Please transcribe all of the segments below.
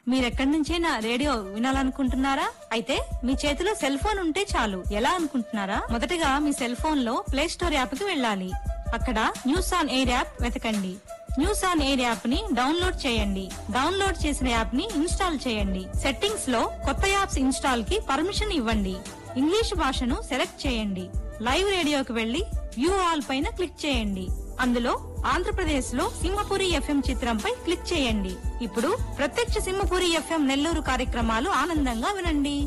మీరెక్కడి నుంచైనా రేడియో వినాలనుకుంటున్నారా అయితే మీ చేతిలో సెల్ ఫోన్ ఉంటే చాలు ఎలా అనుకుంటున్నారా మొదటగా మీ సెల్ ఫోన్ లో ప్లే స్టోర్ యాప్ కి వెళ్ళాలి అక్కడ న్యూస్ ఆన్ ఎయిర్ యాప్ వెతకండి న్యూస్ ఆన్ ఎయిర్ యాప్ ని డౌన్లోడ్ చేయండి డౌన్లోడ్ చేసిన యాప్ ని ఇన్స్టాల్ చేయండి సెట్టింగ్స్ లో కొత్త యాప్స్ ఇన్స్టాల్ కి పర్మిషన్ ఇవ్వండి ఇంగ్లీష్ భాషను సెలెక్ట్ చేయండి లైవ్ రేడియోకి వెళ్లి వ్యూ ఆల్ పైన క్లిక్ చేయండి అందులో ఆంధ్రప్రదేశ్ లో సింహపురి ఎఫ్ఎం చిత్రంపై క్లిక్ చేయండి ఇప్పుడు ప్రత్యక్ష సింహపురి ఎఫ్ఎం నెల్లూరు కార్యక్రమాలు ఆనందంగా వినండి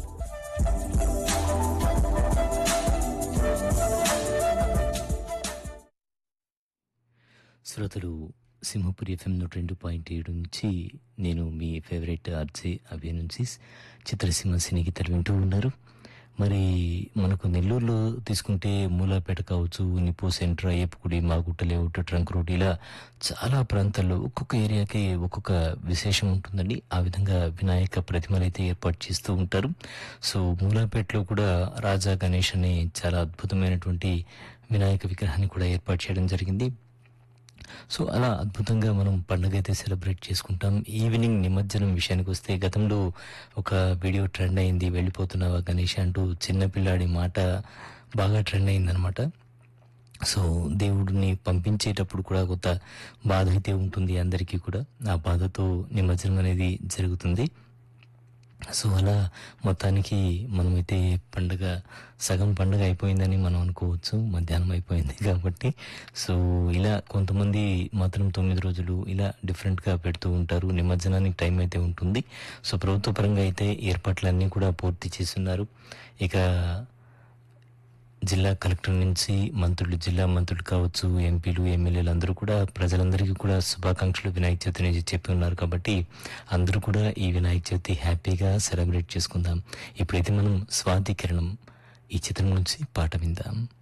శ్రోతలు సింహపురి ఎఫ్ఎం నూట రెండు పాయింట్ ఏడు నుంచి నేను మీ ఫేవరెట్ ఆర్జే అభయ నుంచి చిత్రసీమ సినీ గీతాలు వింటూ ఉన్నారు మరి మనకు నెల్లూరులో తీసుకుంటే మూలాపేట కావచ్చు నిపో centre Ayyappagudi Magunta layout trunk road ఇలా చాలా ప్రాంతాల్లో ఒక్కొక్క ఏరియాకి ఒక్కొక్క విశేషం ఉంటుందండి ఆ విధంగా వినాయక ప్రతిమలు అయితే ఏర్పాటు చేస్తూ ఉంటారు సో మూలాపేటలో కూడా రాజా గణేష్ అనే చాలా అద్భుతమైనటువంటి వినాయక విగ్రహాన్ని కూడా ఏర్పాటు చేయడం జరిగింది సో అలా అద్భుతంగా మనం పండుగ అయితే సెలబ్రేట్ చేసుకుంటాం ఈవినింగ్ నిమజ్జనం విషయానికి వస్తే గతంలో ఒక వీడియో ట్రెండ్ అయింది వెళ్ళిపోతున్నావా గణేష్ అంటూ చిన్నపిల్లాడి మాట బాగా ట్రెండ్ అయిందనమాట సో దేవుడిని పంపించేటప్పుడు కూడా కొంత బాధ అయితే ఉంటుంది అందరికీ కూడా ఆ బాధతో నిమజ్జనం అనేది జరుగుతుంది సో అలా మొత్తానికి మనమైతే పండుగ సగం పండుగ అయిపోయిందని మనం అనుకోవచ్చు మధ్యాహ్నం అయిపోయింది కాబట్టి సో ఇలా కొంతమంది మాత్రం తొమ్మిది రోజులు ఇలా డిఫరెంట్గా పెడుతూ ఉంటారు నిమజ్జనానికి టైం అయితే ఉంటుంది సో ప్రభుత్వ పరంగా అయితే ఏర్పాట్లన్నీ కూడా పూర్తి చేస్తున్నారు ఇక జిల్లా కలెక్టర్ నుంచి మంత్రులు జిల్లా మంత్రులు కావచ్చు ఎంపీలు ఎమ్మెల్యేలు అందరూ కూడా ప్రజలందరికీ కూడా శుభాకాంక్షలు వినాయక చవితి నుంచి చెప్పి ఉన్నారు కాబట్టి అందరూ కూడా ఈ వినాయక చవితి హ్యాపీగా సెలబ్రేట్ చేసుకుందాం ఇప్పుడైతే మనం స్వాతి కిరణం ఈ చిత్రం నుంచి పాట విందాం